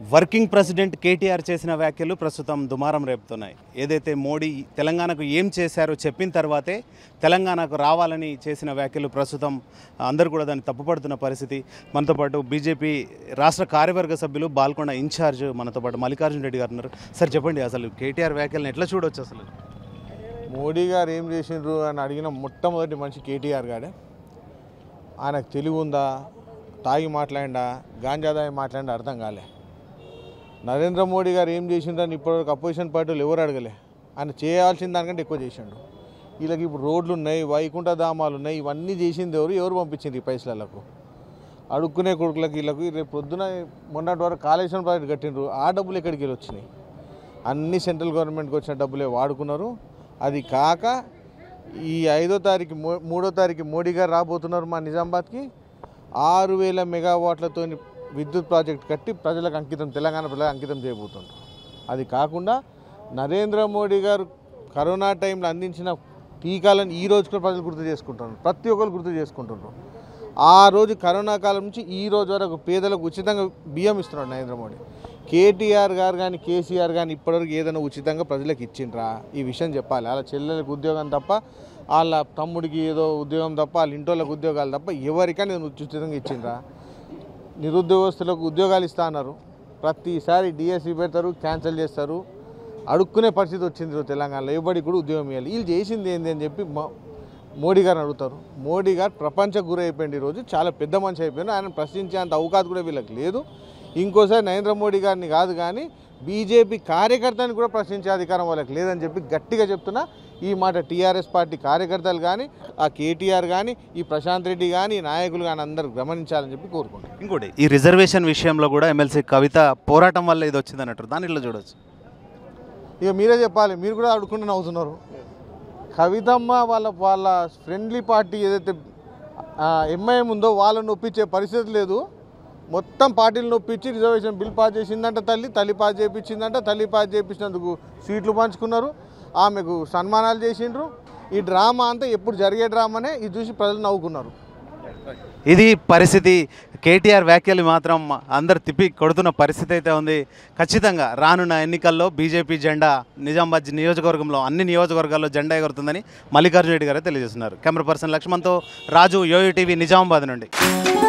working president KTR చేసిన వ్యాఖ్యలు ప్రస్తుతం దుమారం రేపుతున్నాయి ఏదైతే మోడీ తెలంగాణకు ఏం చేశారో చెప్పిన తర్వాతే తెలంగాణకు రావాలని చేసిన వ్యాఖ్యలు ప్రస్తుతం అందరూ కూడా దాన్ని తప్పుపడుతున్న పరిస్థితి మనతో పాటు బీజేపీ రాష్ట్ర కార్యవర్గ సభ్యులు బాల్కొండ ఇన్ఛార్జ్ మనతో పాటు మల్లికార్జున రెడ్డి గారు ఉన్నారు సార్ చెప్పండి అసలు కేటీఆర్ వ్యాఖ్యలను ఎట్లా చూడొచ్చు అసలు మోడీ గారు ఏం చేసిండ్రు అని అడిగిన మొట్టమొదటి మనిషి కేటీఆర్ గారే ఆయనకు తెలివి ఉందా తాగి మాట్లాడిండా గాంజాదాయి మాట్లాడిండా అర్థం కాలే నరేంద్ర మోడీ గారు ఏం చేసిండ్రని ఇప్పటివరకు అపోజిషన్ పార్టీలు ఎవరు అడగలే ఆయన చేయాల్సిన దానికంటే ఎక్కువ చేసిండు వీళ్ళకి ఇప్పుడు రోడ్లు ఉన్నాయి వైకుంఠ ధామాలు ఉన్నాయి ఇవన్నీ చేసింది ఎవరు ఎవరు పంపించింది ఈ పైసలకు అడుక్కునే కొడుకులకు వీళ్ళకు రేపు పొద్దున మొన్నటి వరకు కాళేశ్వరం ప్రాజెక్ట్ కట్టిండ్రు ఆ డబ్బులు ఎక్కడికి వెళ్ళి వచ్చినాయి అన్ని సెంట్రల్ గవర్నమెంట్కి వచ్చిన డబ్బులే వాడుకున్నారు అది కాక ఈ ఐదో తారీఖు మూ- మూడో తారీఖు మోడీ గారు రాబోతున్నారు మా నిజామాబాద్కి ఆరు వేల మెగావాట్లతో విద్యుత్ ప్రాజెక్ట్ కట్టి ప్రజలకు అంకితం తెలంగాణ ప్రజలకు అంకితం చేయబోతున్నారు అది కాకుండా నరేంద్ర మోడీ గారు కరోనా టైంలో అందించిన టీకాలను ఈ రోజు కూడా ప్రజలు గుర్తు చేసుకుంటున్నారు ప్రతి ఒక్కరు గుర్తు చేసుకుంటున్నారు ఆ రోజు కరోనా కాలం నుంచి ఈ రోజు వరకు పేదలకు ఉచితంగా బియ్యం ఇస్తున్నాడు నరేంద్ర మోడీ కేటీఆర్ గారు కానీ కేసీఆర్ కానీ ఇప్పటివరకు ఏదైనా ఉచితంగా ప్రజలకు ఇచ్చిండ్రా ఈ విషయం చెప్పాలి వాళ్ళ చెల్లెలకు ఉద్యోగం తప్ప వాళ్ళ తమ్ముడికి ఏదో ఉద్యోగం తప్ప వాళ్ళ ఇంటోళ్ళకి ఉద్యోగాలు తప్ప ఎవరికైనా నేను ఉచితంగా ఇచ్చిండ్రా నిరుద్యోగస్తులకు ఉద్యోగాలు ఇస్తా అన్నారు ప్రతిసారి డిఎస్సి పెడతారు క్యాన్సిల్ చేస్తారు అడుక్కునే పరిస్థితి వచ్చింది ఈరోజు తెలంగాణలో ఎవరికి కూడా ఉద్యోగం ఇవ్వాలి వీళ్ళు చేసింది ఏంది అని చెప్పి మా- మోడీ గారిని అడుగుతారు మోడీ గారు ప్రపంచ గురి అయిపోయింది ఈరోజు చాలా పెద్ద మనిషి అయిపోయింది ఆయన ప్రశ్నించేంత అవకాశం కూడా వీళ్ళకి లేదు ఇంకోసారి నరేంద్ర మోడీ గారిని కాదు కానీ బీజేపీ కార్యకర్తని కూడా ప్రశ్నించే అధికారం వాళ్ళకి లేదని చెప్పి గట్టిగా చెప్తున్నా ఈ మాట టీఆర్ఎస్ పార్టీ కార్యకర్తలు కానీ ఆ కేటీఆర్ కానీ ఈ ప్రశాంత్ రెడ్డి కానీ ఈ నాయకులు కానీ అందరూ గమనించాలని చెప్పి కోరుకుంటున్నాను ఇంకోటి ఈ రిజర్వేషన్ విషయంలో కూడా ఎమ్మెల్సీ కవిత పోరాటం వల్ల ఇది వచ్చింది అన్నట్టు దాన్ని ఇట్లా చూడొచ్చు ఇక మీరే చెప్పాలి మీరు కూడా అడుగుకుంటూ నవ్వుతున్నారు కవితమ్మ వాళ్ళ వాళ్ళ ఫ్రెండ్లీ పార్టీ ఏదైతే ఎంఐఎం ఉందో వాళ్ళని ఒప్పించే పరిస్థితి లేదు మొత్తం పార్టీలను ఒప్పించి రిజర్వేషన్ బిల్ పాస్ చేసిందంట తల్లి తల్లి పాస్ చేయించిందంట తల్లి పాస్ చేయించినందుకు సీట్లు పంచుకున్నారు ఆమెకు సన్మానాలు చేసిండ్రు ఈ డ్రామా అంతా ఎప్పుడు జరిగే డ్రామానే ఇది చూసి ప్రజలు నవ్వుకున్నారు ఇది పరిస్థితి కేటీఆర్ వ్యాఖ్యలు మాత్రం అందరు తిప్పి కొడుతున్న పరిస్థితి అయితే ఉంది ఖచ్చితంగా రానున్న ఎన్నికల్లో బీజేపీ జెండా నిజామాబాద్ నియోజకవర్గంలో అన్ని నియోజకవర్గాల్లో జెండా ఎగురుతుందని మల్లికార్జున రెడ్డి గారు తెలియజేస్తున్నారు కెమెరా పర్సన్ లక్ష్మణ్తో రాజు యోయో టీవీ నిజామాబాద్ నుండి